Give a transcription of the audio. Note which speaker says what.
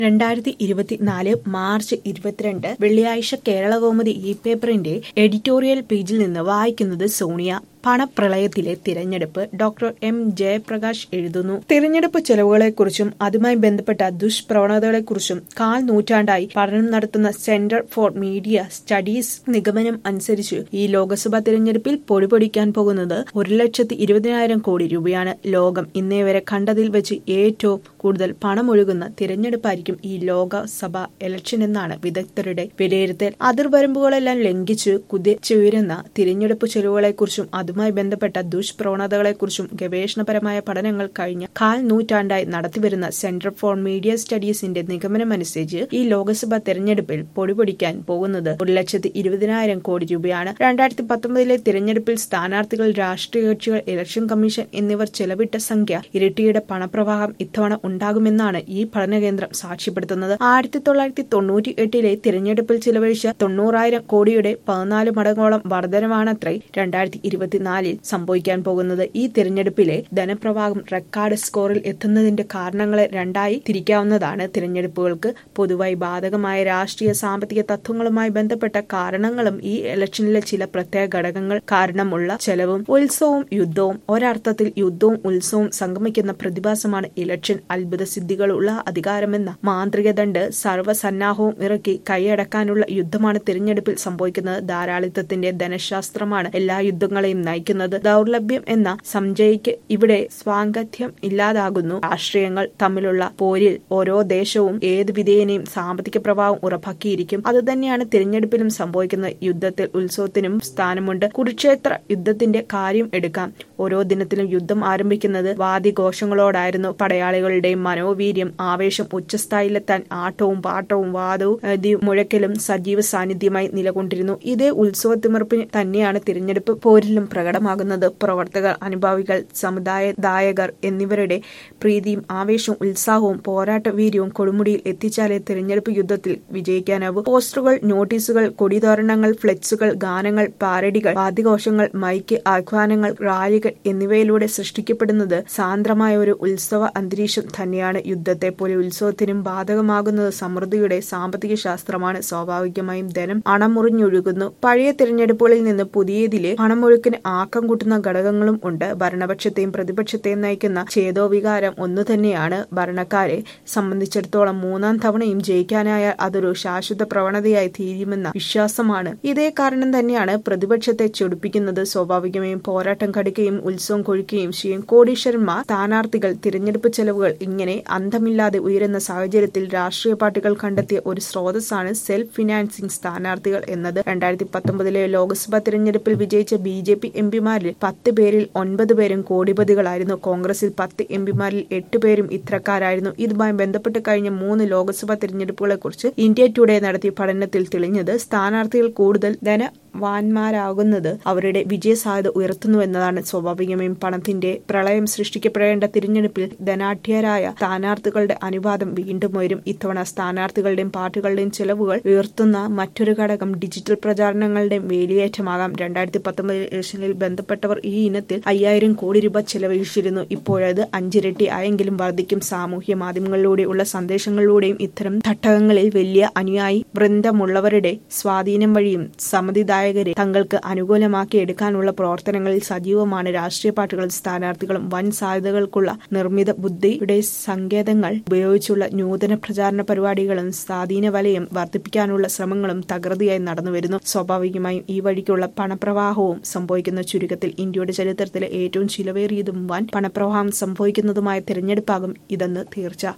Speaker 1: രണ്ടായിരത്തി ഇരുപത്തിനാല് മാർച്ച് ഇരുപത്തിരണ്ട് വെള്ളിയാഴ്ച കേരളകൗമുദി ഇ പേപ്പറിന്റെ എഡിറ്റോറിയൽ പേജിൽ നിന്ന് വായിക്കുന്നത് സോണിയ പണപ്രളയത്തിലെ തിരഞ്ഞെടുപ്പ് ഡോക്ടർ എം ജയപ്രകാശ് എഴുതുന്നു തിരഞ്ഞെടുപ്പ് ചെലവുകളെക്കുറിച്ചും അതുമായി ബന്ധപ്പെട്ട ദുഷ്പ്രവണതകളെക്കുറിച്ചും കാൽ നൂറ്റാണ്ടായി പഠനം നടത്തുന്ന സെന്റർ ഫോർ മീഡിയ സ്റ്റഡീസ് നിഗമനം അനുസരിച്ച് ഈ ലോക്സഭാ തിരഞ്ഞെടുപ്പിൽ പൊടിപൊടിക്കാൻ പോകുന്നത് ഒരു ലക്ഷത്തി ഇരുപതിനായിരം കോടി രൂപയാണ് ലോകം ഇന്നേ വരെ കണ്ടതിൽ വെച്ച് ഏറ്റവും കൂടുതൽ പണമൊഴുകുന്ന തിരഞ്ഞെടുപ്പായിരിക്കും ഈ ലോകസഭ ഇലക്ഷൻ എന്നാണ് വിദഗ്ധരുടെ വിലയിരുത്തൽ അതിർവരമ്പുകളെല്ലാം ലംഘിച്ച് കുതിച്ചുയരുന്ന തിരഞ്ഞെടുപ്പ് ചെലവുകളെക്കുറിച്ചും അതുമായി ബന്ധപ്പെട്ട ദുഷ്പ്രവണതകളെക്കുറിച്ചും ഗവേഷണപരമായ പഠനങ്ങൾ കഴിഞ്ഞ കാൽ നൂറ്റാണ്ടായി നടത്തിവരുന്ന സെന്റർ ഫോർ മീഡിയ സ്റ്റഡീസിന്റെ നിഗമനമനുസരിച്ച് ഈ ലോക്സഭാ തെരഞ്ഞെടുപ്പിൽ പൊടിപൊടിക്കാൻ പോകുന്നത് ഒരു ലക്ഷത്തി ഇരുപതിനായിരം കോടി രൂപയാണ് രണ്ടായിരത്തി പത്തൊമ്പതിലെ തിരഞ്ഞെടുപ്പിൽ സ്ഥാനാർത്ഥികൾ രാഷ്ട്രീയ കക്ഷികൾ ഇലക്ഷൻ കമ്മീഷൻ എന്നിവർ ചെലവിട്ട സംഖ്യ ഇരട്ടിയുടെ പണപ്രവാഹം ഇത്തവണ ഉണ്ടാകുമെന്നാണ് ഈ പഠനകേന്ദ്രം സാക്ഷ്യപ്പെടുത്തുന്നത് ആയിരത്തി തൊള്ളായിരത്തി തൊണ്ണൂറ്റി എട്ടിലെ തിരഞ്ഞെടുപ്പിൽ ചിലവഴിച്ച തൊണ്ണൂറായിരം കോടിയുടെ പതിനാല് മടങ്ങോളം വർധനമാണത്രേ രണ്ടായിരത്തി ഇരുപത്തിനാലിൽ സംഭവിക്കാൻ പോകുന്നത് ഈ തിരഞ്ഞെടുപ്പിലെ ധനപ്രവാഹം റെക്കോർഡ് സ്കോറിൽ എത്തുന്നതിന്റെ കാരണങ്ങളെ രണ്ടായി തിരിക്കാവുന്നതാണ് തിരഞ്ഞെടുപ്പുകൾക്ക് പൊതുവായി ബാധകമായ രാഷ്ട്രീയ സാമ്പത്തിക തത്വങ്ങളുമായി ബന്ധപ്പെട്ട കാരണങ്ങളും ഈ ഇലക്ഷനിലെ ചില പ്രത്യേക ഘടകങ്ങൾ കാരണമുള്ള ചെലവും ഉത്സവവും യുദ്ധവും ഒരർത്ഥത്തിൽ യുദ്ധവും ഉത്സവവും സംഗമിക്കുന്ന പ്രതിഭാസമാണ് ഇലക്ഷൻ അത്ഭുത സിദ്ധികളുള്ള അധികാരമെന്ന മാന്ത്രിക ദണ്ട് സർവ്വസന്നാഹവും ഇറക്കി കൈയടക്കാനുള്ള യുദ്ധമാണ് തിരഞ്ഞെടുപ്പിൽ സംഭവിക്കുന്നത് ധാരാളിത്തത്തിന്റെ ധനശാസ്ത്രമാണ് എല്ലാ യുദ്ധങ്ങളെയും നയിക്കുന്നത് ദൗർലഭ്യം എന്ന സംജയിക്ക് ഇവിടെ സ്വാങ്കത്യം ഇല്ലാതാകുന്നു രാഷ്ട്രീയങ്ങൾ തമ്മിലുള്ള പോരിൽ ഓരോ ദേശവും ഏത് വിധേയനെയും സാമ്പത്തിക പ്രഭാവം ഉറപ്പാക്കിയിരിക്കും അതുതന്നെയാണ് തിരഞ്ഞെടുപ്പിലും സംഭവിക്കുന്നത് യുദ്ധത്തിൽ ഉത്സവത്തിനും സ്ഥാനമുണ്ട് കുരുക്ഷേത്ര യുദ്ധത്തിന്റെ കാര്യം എടുക്കാം ഓരോ ദിനത്തിലും യുദ്ധം ആരംഭിക്കുന്നത് വാദിഘോഷങ്ങളോടായിരുന്നു പടയാളികളുടെയും മനോവീര്യം ആവേശം ഉച്ചസ്ഥായിലെത്താൻ ആട്ടവും പാട്ടവും വാദവും മുഴക്കലും സജീവ സാന്നിധ്യമായി നിലകൊണ്ടിരുന്നു ഇതേ ഉത്സവത്തിമിർപ്പിന് തന്നെയാണ് തിരഞ്ഞെടുപ്പ് പോരിലും പ്രകടമാകുന്നത് പ്രവർത്തകർ അനുഭാവികൾ സമുദായ ദായകർ എന്നിവരുടെ പ്രീതിയും ആവേശവും ഉത്സാഹവും പോരാട്ട വീര്യവും കൊടുമുടിയിൽ എത്തിച്ചാലേ തിരഞ്ഞെടുപ്പ് യുദ്ധത്തിൽ വിജയിക്കാനാവൂ പോസ്റ്ററുകൾ നോട്ടീസുകൾ കൊടിതോരണങ്ങൾ ഫ്ലെക്സുകൾ ഗാനങ്ങൾ പാരഡികൾ വാദ്യഘോഷങ്ങൾ മൈക്ക് ആഹ്വാനങ്ങൾ റാലികൾ എന്നിവയിലൂടെ സൃഷ്ടിക്കപ്പെടുന്നത് സാന്ദ്രമായ ഒരു ഉത്സവ അന്തരീക്ഷം തന്നെയാണ് യുദ്ധത്തെ പോലെ ഉത്സവത്തിനും ബാധകമാകുന്നത് സമൃദ്ധിയുടെ സാമ്പത്തിക ശാസ്ത്രമാണ് സ്വാഭാവികമായും ധനം അണമുറിഞ്ഞൊഴുകുന്നു പഴയ തിരഞ്ഞെടുപ്പുകളിൽ നിന്ന് പുതിയതിലെ പണമൊഴുക്കിന് ആക്കം കൂട്ടുന്ന ഘടകങ്ങളും ഉണ്ട് ഭരണപക്ഷത്തെയും പ്രതിപക്ഷത്തെയും നയിക്കുന്ന ചേതോവികാരം ഒന്നു തന്നെയാണ് ഭരണക്കാരെ സംബന്ധിച്ചിടത്തോളം മൂന്നാം തവണയും ജയിക്കാനായാൽ അതൊരു ശാശ്വത പ്രവണതയായി തീരുമെന്ന വിശ്വാസമാണ് ഇതേ കാരണം തന്നെയാണ് പ്രതിപക്ഷത്തെ ചൊടിപ്പിക്കുന്നത് സ്വാഭാവികമായും പോരാട്ടം കടുക്കുകയും ഉത്സവം കൊഴിക്കുകയും ചെയ്യും കോടീശ്വരന്മാർ സ്ഥാനാർത്ഥികൾ തിരഞ്ഞെടുപ്പ് ചെലവുകൾ ഇങ്ങനെ അന്തമില്ലാതെ ഉയരുന്ന സാഹചര്യത്തിൽ രാഷ്ട്രീയ പാർട്ടികൾ കണ്ടെത്തിയ ഒരു സ്രോതസ്സാണ് സെൽഫ് ഫിനാൻസിംഗ് സ്ഥാനാർത്ഥികൾ എന്നത് രണ്ടായിരത്തി പത്തൊമ്പതിലെ ലോക്സഭാ തിരഞ്ഞെടുപ്പിൽ വിജയിച്ച ബി ജെ പി എംപിമാരിൽ പത്ത് പേരിൽ ഒൻപത് പേരും കോടിപതികളായിരുന്നു കോൺഗ്രസിൽ പത്ത് എംപിമാരിൽ എട്ട് പേരും ഇത്തരക്കാരായിരുന്നു ഇതുമായി ബന്ധപ്പെട്ട് കഴിഞ്ഞ മൂന്ന് ലോക്സഭാ തിരഞ്ഞെടുപ്പുകളെക്കുറിച്ച് ഇന്ത്യ ടുഡേ നടത്തിയ പഠനത്തിൽ തെളിഞ്ഞത് സ്ഥാനാർത്ഥികൾ കൂടുതൽ ധന വാന്മാരാകുന്നത് അവരുടെ വിജയസാധ്യത ഉയർത്തുന്നുവെന്നതാണ് സ്വാഭാവികമായും പണത്തിന്റെ പ്രളയം സൃഷ്ടിക്കപ്പെടേണ്ട തിരഞ്ഞെടുപ്പിൽ ധനാഢ്യരായ സ്ഥാനാർത്ഥികളുടെ അനുപാതം വീണ്ടും വരും ഇത്തവണ സ്ഥാനാർത്ഥികളുടെയും പാർട്ടികളുടെയും ചെലവുകൾ ഉയർത്തുന്ന മറ്റൊരു ഘടകം ഡിജിറ്റൽ പ്രചാരണങ്ങളുടെയും വേലിയേറ്റമാകാം രണ്ടായിരത്തി പത്തൊമ്പതിൽ ഇലക്ഷനിൽ ബന്ധപ്പെട്ടവർ ഈ ഇനത്തിൽ അയ്യായിരം കോടി രൂപ ചെലവഴിച്ചിരുന്നു ഇപ്പോഴത് അഞ്ചിരട്ടി ആയെങ്കിലും വർദ്ധിക്കും സാമൂഹ്യ മാധ്യമങ്ങളിലൂടെയുള്ള സന്ദേശങ്ങളിലൂടെയും ഇത്തരം തട്ടകങ്ങളിൽ വലിയ അനുയായി വൃന്ദമുള്ളവരുടെ സ്വാധീനം വഴിയും സമ്മതിദായകരെ തങ്ങൾക്ക് അനുകൂലമാക്കി എടുക്കാനുള്ള പ്രവർത്തനങ്ങളിൽ സജീവമാണ് രാഷ്ട്രീയ പാർട്ടികളും സ്ഥാനാർത്ഥികളും വൻ സാധ്യതകൾക്കുള്ള നിർമ്മിത ബുദ്ധിയുടെ സങ്കേതങ്ങൾ ഉപയോഗിച്ചുള്ള നൂതന പ്രചാരണ പരിപാടികളും സ്വാധീന വലയം വർദ്ധിപ്പിക്കാനുള്ള ശ്രമങ്ങളും തകൃതിയായി നടന്നുവരുന്നു സ്വാഭാവികമായും ഈ വഴിക്കുള്ള പണപ്രവാഹവും സംഭവിക്കുന്ന ചുരുക്കത്തിൽ ഇന്ത്യയുടെ ചരിത്രത്തിലെ ഏറ്റവും ചിലവേറിയതും വൻ പണപ്രവാഹം സംഭവിക്കുന്നതുമായ തിരഞ്ഞെടുപ്പാകും ഇതെന്ന് തീർച്ച